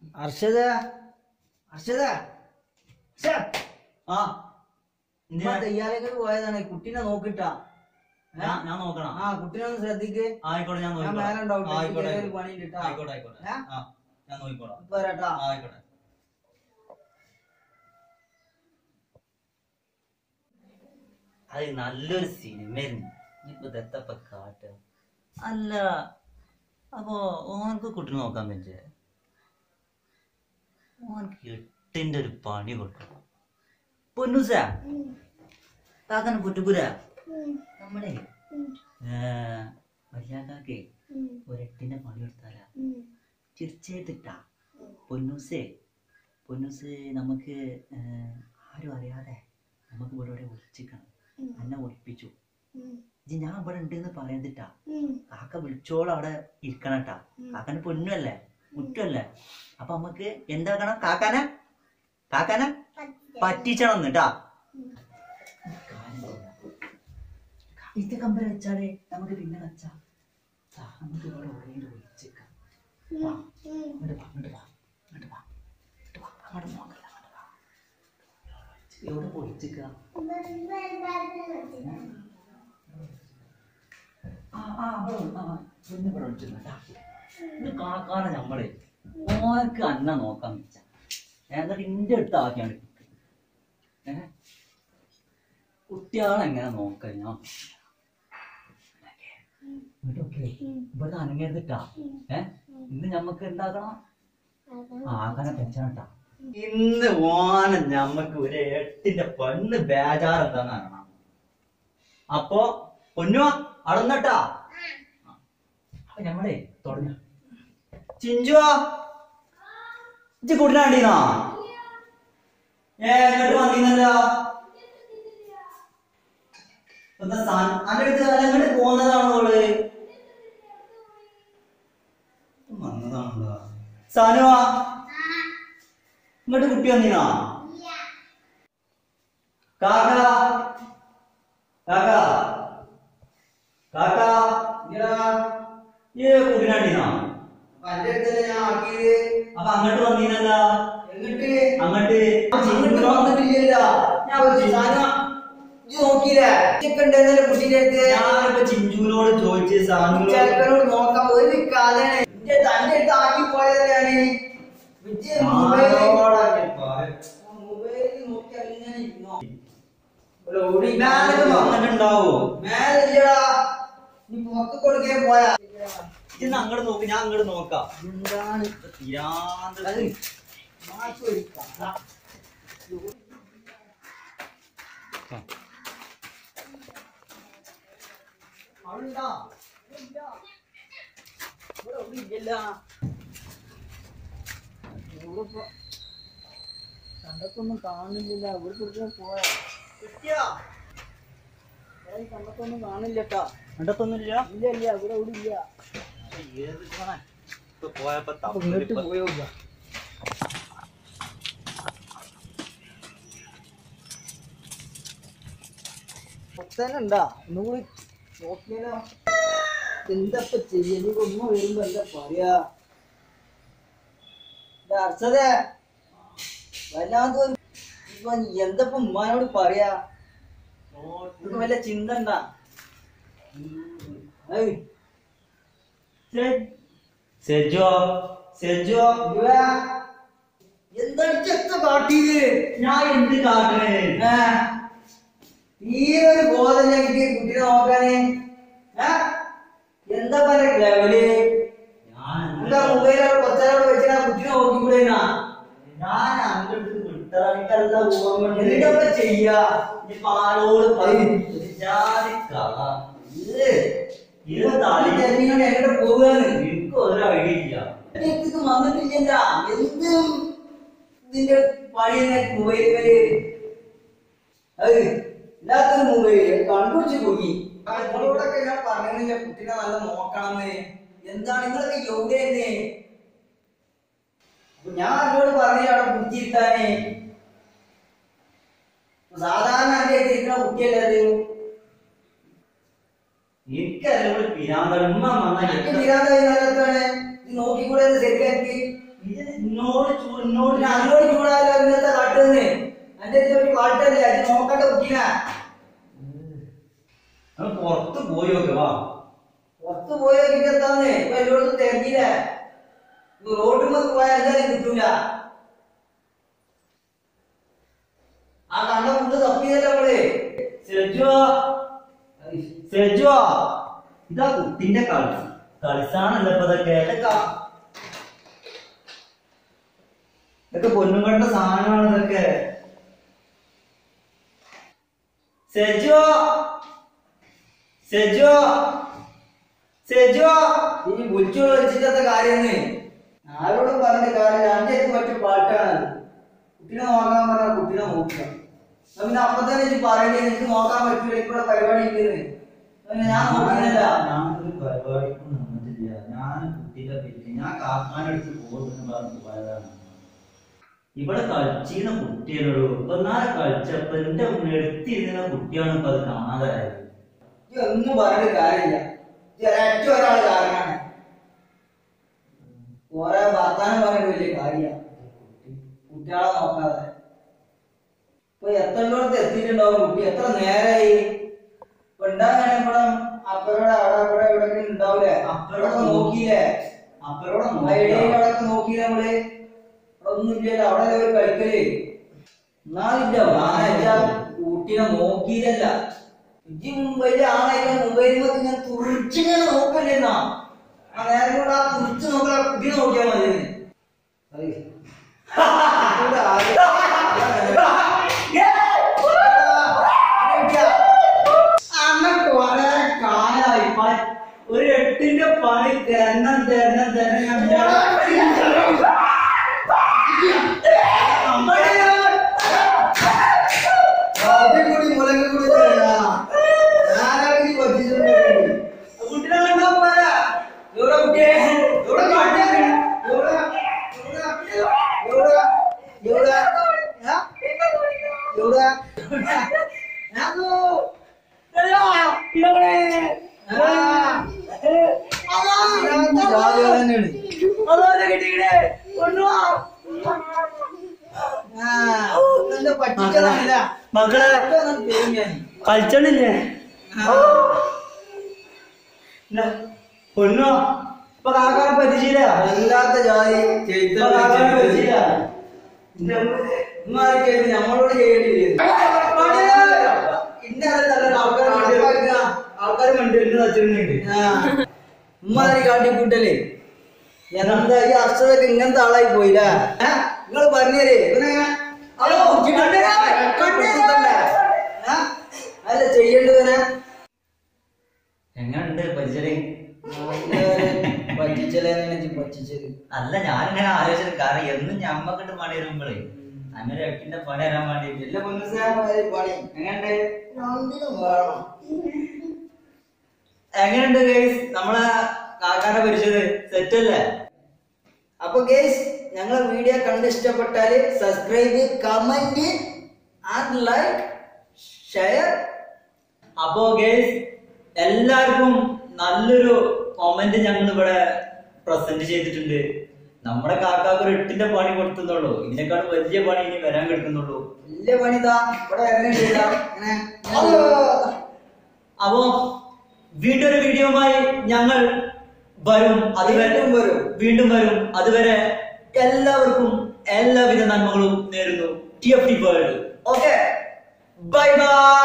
അർഷദ അർഷദ ശ്ശെ, ആ ഉമ്മ തെയ്യാലേക്ക് പോയതാണ് കുട്ടീനെ നോക്കിട്ടാ ഞാൻ ഞാൻ നോക്കണം ആ കുട്ടീനെ ഒന്ന് ശ്രദ്ധിക്ക് ആയിക്കോട്ടെ ഞാൻ ഞാൻ മേലെ ഉണ്ടാവും നോക്കിക്കോളാം ആയിക്കോട്ടെ ചെറിയൊരു പണിയുണ്ട് ട്ടാ. ആയിക്കോട്ടെ ആയിക്കോട്ടെ ഏ? ആ ഞാൻ നോക്കിക്കോളാം ഇപ്പൊ വരാട്ടാ ആ, ആയിക്കോട്ടെ അത് നല്ലൊരു സിനിമയായിരുന്നു ഇപ്പൊ ദത്തപ്പ കാട്ട് അല്ല അപ്പോ ഓനക്ക് കുട്ടിനെ നോക്കാൻ പറ്റേ ഓനക്ക് എട്ടിന്റെ ഒരു പണി കൊടുക്കണം പൊന്നൂസ കാക്കന പുറ്റുപുര നമ്മളെ വല്യാക്കാക്കേ ഒരെട്ടിന്റെ പണി കൊടുത്താലാ തീർച്ചയായിട്ടും പൊന്നൂസേ പൊന്നൂസ് നമുക്ക് ഏർ, ആരും അറിയാതെ നമുക്ക് ഇവിടെ ഇവിടെ ഒളിച്ചിക്കണം എന്നെ ഒളിപ്പിച്ചു ഇജ്ജ് ഞാൻ ഇവിടെ ഉണ്ടെന്ന് പറയുന്നിട്ടാ കാക്ക വിളിച്ചോളം അവിടെ ഇരിക്കണട്ടാ കാക്കന് പൊന്നുമല്ലേ മുറ്റല്ലേ അപ്പൊ നമുക്ക് എന്താക്കണം കാക്കാനെ കാക്കാനെ പറ്റിച്ചണം എന്നിട്ടാ ഇത് കമ്പനി വെച്ചാലേ നമുക്ക് പിന്നെ വെച്ചാ ദാ, നമുക്ക് ഇവിടെ എവിടെയെങ്കിലും ഒളിച്ചേക്കാം വാ, ഇങ്ങോട്ട് വാ ഇങ്ങോട്ട് വാ ഇങ്ങോട്ട് വാ ഇങ്ങോട്ട് വാ അങ്ങോട്ട് നോക്കല്ല അങ്ങോട്ട് വാ എവിടെ ഒളിച്ചേക്കാം ആ ആ അവിടെ ഉണ്ട്. ആ പൊന്നു ഇവിടെ ഒളിച്ചിട്ടുണ്ടാ ഇത് കാക്കാനെ നമ്മളെ ഓർക്ക് അന്ന നോക്കാൻ വെച്ച എന്നിട്ട് ഇന്റെ അടുത്ത് ആക്കിയാണ് ഏ കുട്ടികളെങ്ങനെ നോക്കാൻ ഞാൻ ഇവിടൊക്കെ ഇവിടെ അനങ്ങരുതിട്ടാ ഏ ഇന്ന് ഞമ്മക്ക് എന്താക്കണം ആകാനെ പെച്ചാട്ടാ ഇന്ന് ഓണം ഞമ്മക്ക് ഒരു എട്ടിന്റെ പെണ്ണ് ബേജാറെന്താന്ന് അറിയണം അപ്പൊ പൊന്നു അടന്നട്ടാ അപ്പൊ ഞമ്മളെ തുടങ്ങ ചിഞ്ചുവാ ഇജ്ജ് കുടിനാണ്ടീന്നാ ഏ എന്നിട്ട് വന്നീന്നല്ലോ എന്താ സാൻ അന്റെ അടുത്ത് അങ്ങോട്ട് പോന്നതാണോ അവള് വന്നതാണല്ലോ സാനുവാ ഇങ്ങോട്ട് കുട്ടി വന്നീനാ കാക്ക കാക്ക കാക്ക ഏ കുടിനാണ്ടീനാ അപ്പൊ എന്റെ അടുത്തല്ലേ ഞാൻ ആക്കിയത് അപ്പൊ അങ്ങോട്ട് വന്നീനല്ലോ എന്നിട്ട് അങ്ങോട്ട് അങ്ങോട്ട് വന്നിട്ടില്ലല്ലോ ഞാൻ വിളിച്ചു സാധന ഇത് നോക്കിയില്ലേ ഇതൊക്കെ ഉണ്ടായിരുന്നല്ലോ കുട്ടീന്റെ അടുത്ത് ഞാനിപ്പോ ചിഞ്ചുവിനോട് ചോദിച്ച് സാനുവിനോട് ചെറുക്കനോട് നോക്കാൻ ഒരു കാലാണ് എന്റെ തന്റെ അടുത്ത് ആക്കി പോയതാണ് വിജയ് മൊബൈലിൽ മൊബൈലിൽ നോക്കി അങ്ങനെ ഇരുന്നോ. ഒരു ഓടി ഞാനൊക്കെ വന്നിട്ടുണ്ടാവോ മേലില്ലടാ നീ പുറത്ത് കൊടുക്കേ പോയാ ഇന്ന് അങ്ങോട്ട് നോക്ക് ഞാൻ അങ്ങോട്ട് നോക്കാം എന്താണ് തീരാന്ത അത് മാറ്റി ഒരു കഥ. അവളുണ്ടാ? ഇല്ല. ഇവിടെ ഒന്നും ഇല്ലല്ലോ. ഇവിടിപ്പോ കണ്ടത്തൊന്നും കാണുന്നില്ല ഇവിടെ കൊടുക്കാൻ പോയാ കിട്ടിയാ ഏയ് കണ്ടത്തൊന്നും കാണില്ലട്ടാ കണ്ടത്തൊന്നുമില്ല ഇല്ല ഇല്ല ഇവിടെ ഇവിടെ ഇല്ല ഏത് കാണാൻ ഇപ്പൊ പോയപ്പോ അപ്പൊ ഇങ്ങോട്ട് തപ്പല് പോയോ പൊത്തനുണ്ടാ ഒന്നുകൂടി നോക്കിയാലോ എന്തപ്പ ചെയ്യ നീ ഉമ്മ വരുമ്പോ എന്താ പറയാ ഇത് അർച്ചതേ വല്ലാത്തൊരു ഇപ്പൊ നീ എന്തപ്പ ഉമ്മാനോട് പറയാ നിനക്ക് വല്ല ചിന്ത ഉണ്ടാ ഏയ് സെജോ സെജോ എന്താണ് ചെത്ത കാട്ടിയത് ഞാൻ എന്ത് കാട്ടണേ ഏ? തീരെ ഒരു ബോധമില്ല എനിക്ക് കുട്ടിനെ നോക്കാന് ഏ? എന്താ പറയുക ലെവല് ഞാൻ എന്താ മൊബൈലോട് കൊച്ചാലോട് വെച്ചിട്ട് ആ കുട്ടിനെ നോക്കിക്കൂടെ ഞാൻ അങ്ങോട്ട് വിട്ടതാ എനിക്കല്ല ഓർമ്മ എന്താ ചെയ്യാ ഇനിയിപ്പോ ആരോട് പറയും ഒരു ജാതി കള. ഇത് ഇത് തലയിൽ തെരഞ്ഞിങ്ങനെ എങ്ങോട്ട് പോവുകയാണ് എനിക്ക് ഒരു ഐഡിയ ഇല്ല ഇത് വന്നിട്ടില്ല എന്തും ഇതിന്റെ പണി മൊബൈൽ വരെ അത് ഇല്ലാത്തൊരു മൊബൈൽ കണ്ടുപിടിച്ച് പോയി നിങ്ങളോടൊക്കെ ഞാൻ പറഞ്ഞില്ല കുട്ടീനെ നല്ല നോക്കണമെന്ന് എന്താണ് നിങ്ങളൊക്കെ എവിടെയെന്ന് അപ്പൊ ഞാൻ എന്നോട് പറഞ്ഞു അവിടെ കുത്തിയിരുത്താനേ സാധാരണ എന്റെ ഇരിക്കുന്ന കുട്ടിയല്ലേ അത് എനിക്കല്ല ഇവിടെ പിരാന്തൻ ഉമ്മ എനിക്ക് വന്ന തീരാത്ത കാലത്താണ് ഇത് നോക്കിക്കൂടെ എന്ന് ശരിയാക്കി ഇത് എന്നോട് എന്നോട് പിന്നെ അങ്ങോട്ട് ചൂടാലോ ഇന്നത്തെ കാട്ടുന്ന് എന്റെ അടുത്ത് ഒരു കാട്ടല്ലേ അത് നോക്കട്ടെ കുട്ടീനെ അത് പുറത്ത് പോയി നോക്ക് വാ പുറത്ത് പോയ കിട്ടാന്ന് ഇപ്പൊ എല്ലായിടത്തും തിരക്കിയില്ലേ റോഡിൽ പോയാൽ എന്തായാലും കിട്ടൂല ആ കണ്ട ഫുള്ള് തപ്പിയതല്ലേ നമ്മള് സെജുവാ സെജുവാ ഇതാ കുട്ടിന്റെ കളി കളിസാണല്ലോ ഇപ്പൊ ഇതൊക്കെ ഇതൊക്കെ ഇതൊക്കെ പൊന്നുങ്ങളുടെ സാധനമാണ് ഇതൊക്കെ സെജോ സെജോ സെജോ ഇനി വിളിച്ചു വിളിച്ചിട്ടത്തെ കാര്യന്ന് ആരോടും പറഞ്ഞിട്ട് കാര്യമില്ല എന്റെ അടുത്ത് പറ്റിയ പാട്ടാണ് കുട്ടീനെ നോക്കാൻ പറഞ്ഞ കുട്ടീനെ നോക്കുക എന്നാ പിന്നെ അപ്പൊ തന്നെ എനിക്ക് പറയണ്ടേ എനിക്ക് നോക്കാൻ പറ്റൂല ഇവിടെ പരിപാടി ഇല്ലെന്ന് പിന്നെ ഞാൻ നോക്കുന്നില്ല ഞാനൊരു പരിപാടിക്കും നിന്നിട്ടില്ല ഞാൻ കുട്ടിയുടെ പേര് ഞാൻ കാക്കാനടുത്ത് പോകുന്നു പറഞ്ഞു പോയതാണ് ഇവിടെ കളിച്ചിരുന്ന കുട്ടികളോട് ഇപ്പൊ നാളെ കളിച്ചപ്പോ എന്റെ എടുത്തിരുന്ന കുട്ടിയാണ് ഇപ്പൊ അത് കാണാതായത് ഇത് ഒന്നും പറഞ്ഞിട്ട് കാര്യമില്ല ഇത് ഒരൊറ്റ ഒരാൾ കാരണമാണ് കുറെ വർത്താനം പറഞ്ഞിട്ട് വലിയ കാര്യ കുട്ടികളെ നോക്കാതെ ഇപ്പൊ എത്രയോടത്ത് എത്തിയിട്ടുണ്ടാവും കുട്ടി എത്ര നേരായി ഇപ്പൊ ഉണ്ടാകാൻ ഇവിടെ അപ്പരോടെ അവിടെ അവിടെ ഇവിടെ ഉണ്ടാവില്ലേ അപ്പരോടൊക്കെ നോക്കിയില്ലേ അപ്പരോടെ ഐഡിയയിലൊക്കെ നോക്കിയില്ലേ നമ്മള് അവിടെ ഒന്നും ഇല്ലല്ലോ അവിടെ ഒരു കളിക്കല് എന്നാലില്ല ആണായിട്ടാ കുട്ടീനെ നോക്കിയില്ലല്ല ഇജ്ജി മുംബൈയിലെ ആണായിട്ട് മുംബൈയിൽ നിന്ന് ഇങ്ങനെ തുറിച്ചിങ്ങനെ നോക്കല്ലേ എന്നാ ആ നേരം കൂടെ ആ തുറിച്ച് നോക്കാൻ കുട്ടീനെ നോക്കിയാൽ മതി അത്. ഇവിടെ ആരും- അന്ന് കൊറേ കാലായി പ- ഒരു എട്ടിന്റെ പണി തരണം തരണം തരണം അടിപൊളി മുളക് കൂടി തരാ. ഞാനാണ് ഈ പറ്റിച്ചിട്ടുണ്ടായിരുന്നത്. കുട്ടിനെ കണ്ടാ പോരാ എവിടെ കുട്ടിയെ? എവിടെ കാട്ടിയെ? എവിടെ? എവിടെ? എവിടെ? എവിടെ? ആ? എവിടെ? ഞാനോ? ആ. ഇതിനകത്ത് ജാതി തന്നെയാണ്. ആ. ഇതെന്താ പറ്റിച്ചതാണില്ല. മക്കളെ ഇതൊക്കെ ഒന്ന് തരും ഞാൻ. കളിച്ചണില്ലേ ആ. പൊന്നോ ഇപ്പൊ കാക്കാനെ പറ്റിച്ചില്ല വല്ലാത്ത ജാതി ഇപ്പൊ കാക്കാനെ പറ്റിച്ചില്ല ഉമ്മാർക്കായിട്ട് നമ്മളോട് ചെയ്യേണ്ടിയില്ലേ ഇന്ന കാലത്തല്ല ആൾക്കാർ ആൾക്കാർ മണ്ടിരുന്ന് വെച്ചിട്ടുണ്ട് ഉമ്മാരി കാട്ടിക്കൂട്ടല്ലേ എന്താ ഈ അർച്ചതൊക്കെ ഇങ്ങനത്തെ ആളായി പോയില്ല നിങ്ങൾ പറഞ്ഞേരേ ഇവനെ അവളെ കുടിച്ചിട്ടുണ്ട്. കുടിച്ചിട്ടുണ്ട്. ആ? അല്ല ചെയ്യേണ്ടതിനെ എങ്ങനുണ്ട് പരിചയം പറ്റിച്ചല്ലേ പറ്റിച്ചത് അല്ല ഞാനിങ്ങനെ ആലോചിച്ചത് കാരണം എന്നും ഞമ്മക്കിട്ട് പണി വരുമ്പോഴേ അങ്ങനെ എട്ടിന്റെ പണി തരാൻ വേണ്ടിട്ട് എല്ലാ പൊന്നുസാരന്മാരെ പണി എങ്ങനുണ്ട് രണ്ടിനും വേണം എങ്ങനെയുണ്ട് ഗൈസ് നമ്മളെ കാക്കാനെ പരിചയത് സെറ്റ് അല്ലേ അപ്പൊ ഗേസ് ഞങ്ങളെ വീഡിയോ കണ്ട് ഇഷ്ടപ്പെട്ടാല് subscribe comment and like share അപ്പോ ഗൈസ് എല്ലാവർക്കും നല്ലൊരു കമന്റ് ഞങ്ങൾ ഇവിടെ പ്രസന്റ് ചെയ്തിട്ടുണ്ട് നമ്മുടെ കാക്കാക്ക് ഒരു എട്ടിന്റെ പണി കൊടുക്കുന്നുള്ളൂ ഇതിനേക്കാൾ വലിയ പണി ഇനി വരാൻ കിടക്കുന്നുള്ളൂ വലിയ പണിതാ ഇവിടെ ഇറങ്ങിയിട്ടില്ല ഇങ്ങനെ അപ്പോ വീണ്ടും ഒരു വീഡിയോയുമായി ഞങ്ങൾ വരും അതുവരെ വീണ്ടും വരും. വീണ്ടും വരും അതുവരെ എല്ലാവർക്കും എല്ലാവിധ നന്മകളും നേരുന്നു T F T world okay bye by